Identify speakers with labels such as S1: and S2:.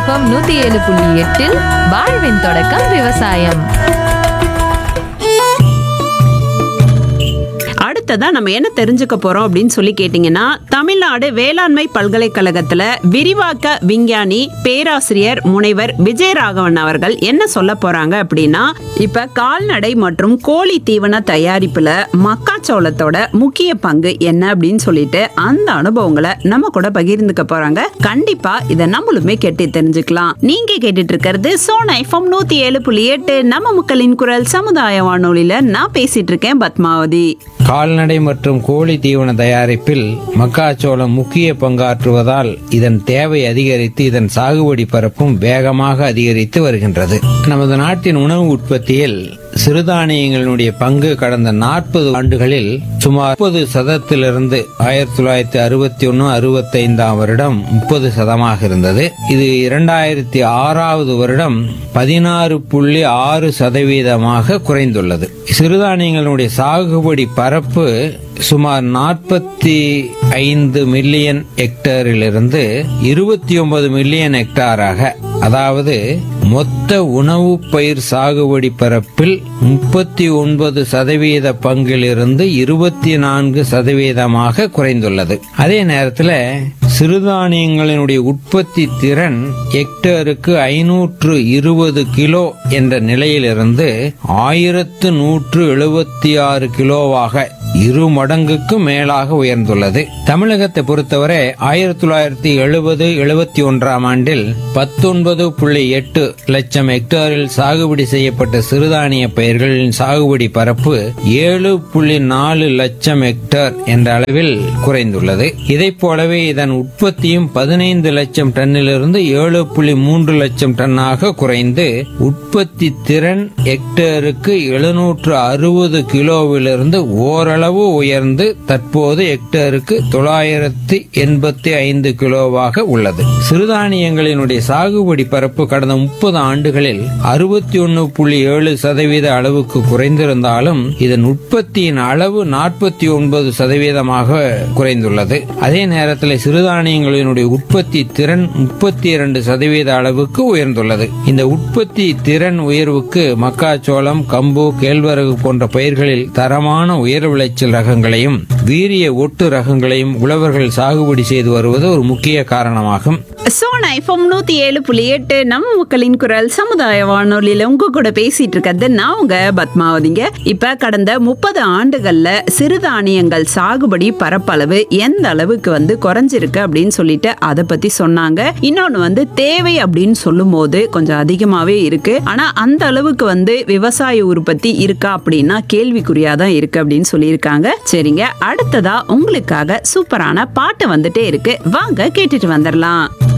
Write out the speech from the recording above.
S1: FM நூத்தி ஏழு புள்ளி எட்டில் வாழ்வின் தொடக்கம் விவசாயம்
S2: அடுத்ததா நம்ம என்ன தெரிஞ்சுக்க போறோம் அப்படின்னு சொல்லி கேட்டீங்கன்னா தமிழ்நாடு வேளாண்மை பல்கலைக்கழகத்துல விரிவாக்க விஞ்ஞானி பேராசிரியர் முனைவர் விஜயராகவன் அவர்கள் என்ன சொல்ல போறாங்க அப்படின்னா இப்ப கால்நடை மற்றும் கோழி தீவன தயாரிப்புல மக்காச்சோளத்தோட முக்கிய பங்கு என்ன அப்படின்னு சொல்லிட்டு அந்த அனுபவங்களை நம்ம கூட பகிர்ந்துக்க போறாங்க கண்டிப்பா இதை நம்மளுமே கேட்டு தெரிஞ்சுக்கலாம் நீங்க கேட்டுட்டு இருக்கிறது சோனா எஃப்எம் நூத்தி ஏழு புள்ளி எட்டு நம்ம மக்களின் குரல் சமுதாய வானொலியில நான் பேசிட்டு இருக்கேன் பத்மாவதி
S3: கால்நடை மற்றும் கோழி தீவன தயாரிப்பில் மக்காச்சோளம் முக்கிய பங்காற்றுவதால் இதன் தேவை அதிகரித்து இதன் சாகுபடி பரப்பும் வேகமாக அதிகரித்து வருகின்றது நமது நாட்டின் உணவு உற்பத்தியில் சிறுதானியங்களினுடைய பங்கு கடந்த நாற்பது ஆண்டுகளில் சுமார் முப்பது சதத்திலிருந்து ஆயிரத்தி தொள்ளாயிரத்தி அறுபத்தி ஒன்னு அறுபத்தைந்தாம் வருடம் முப்பது சதமாக இருந்தது இது இரண்டாயிரத்தி ஆறாவது வருடம் பதினாறு புள்ளி ஆறு சதவீதமாக குறைந்துள்ளது சிறுதானியங்களுடைய சாகுபடி பரப்பு சுமார் நாற்பத்தி ஐந்து மில்லியன் ஹெக்டேரிலிருந்து இருபத்தி ஒன்பது மில்லியன் ஹெக்டாராக அதாவது மொத்த உணவு பயிர் சாகுபடி பரப்பில் முப்பத்தி ஒன்பது சதவீத பங்கிலிருந்து இருபத்தி நான்கு சதவீதமாக குறைந்துள்ளது அதே நேரத்தில் சிறுதானியங்களினுடைய உற்பத்தி திறன் ஹெக்டேருக்கு ஐநூற்று இருபது கிலோ என்ற நிலையிலிருந்து ஆயிரத்து நூற்று எழுபத்தி ஆறு கிலோவாக இரு மடங்குக்கு மேலாக உயர்ந்துள்ளது தமிழகத்தை பொறுத்தவரை ஆயிரத்தி தொள்ளாயிரத்தி எழுபது எழுபத்தி ஒன்றாம் ஆண்டில் பத்தொன்பது புள்ளி எட்டு லட்சம் ஹெக்டேரில் சாகுபடி செய்யப்பட்ட சிறுதானிய பயிர்களின் சாகுபடி பரப்பு ஏழு புள்ளி நாலு லட்சம் ஹெக்டேர் என்ற அளவில் குறைந்துள்ளது இதைப் போலவே இதன் உற்பத்தியும் பதினைந்து லட்சம் டன்னிலிருந்து ஏழு புள்ளி மூன்று லட்சம் டன்னாக குறைந்து உற்பத்தி திறன் ஹெக்டேருக்கு எழுநூற்று அறுபது கிலோவிலிருந்து ஓரளவு உயர்ந்து தற்போது ஹெக்டேருக்கு தொள்ளாயிரத்தி எண்பத்தி ஐந்து கிலோவாக உள்ளது சிறுதானியங்களினுடைய சாகுபடி பரப்பு கடந்த முப்பது ஆண்டுகளில் அறுபத்தி ஒன்னு புள்ளி ஏழு சதவீத அளவுக்கு குறைந்திருந்தாலும் இதன் உற்பத்தியின் அளவு நாற்பத்தி ஒன்பது சதவீதமாக குறைந்துள்ளது அதே நேரத்தில் சிறுதானியங்களினுடைய உற்பத்தி திறன் முப்பத்தி இரண்டு சதவீத அளவுக்கு உயர்ந்துள்ளது இந்த உற்பத்தி திறன் உயர்வுக்கு மக்காச்சோளம் கம்பு கேழ்வரகு போன்ற பயிர்களில் தரமான உயர் விளைச்சல் ரகங்களையும் வீரிய ஒட்டு ரகங்களையும் உழவர்கள் சாகுபடி செய்து வருவது ஒரு முக்கிய காரணமாகும்
S2: சோனா எஃப்எம் நூத்தி ஏழு புள்ளி எட்டு நம்ம மக்களின் குரல் சமுதாய வானொலியில உங்க கூட பேசிட்டு இருக்கிறது நான் உங்க பத்மாவதிங்க இப்ப கடந்த முப்பது ஆண்டுகள்ல சிறுதானியங்கள் சாகுபடி பரப்பளவு எந்த அளவுக்கு வந்து குறைஞ்சிருக்கு அப்படின்னு சொல்லிட்டு அதை பத்தி சொன்னாங்க இன்னொன்னு வந்து தேவை அப்படின்னு சொல்லும் போது கொஞ்சம் அதிகமாவே இருக்கு ஆனா அந்த அளவுக்கு வந்து விவசாய உற்பத்தி இருக்கா அப்படின்னா கேள்விக்குறியா தான் இருக்கு அப்படின்னு சொல்லியிருக்காங்க சரிங்க அடுத்ததா உங்களுக்காக சூப்பரான பாட்டு வந்துட்டே இருக்கு வாங்க கேட்டுட்டு வந்துடலாம்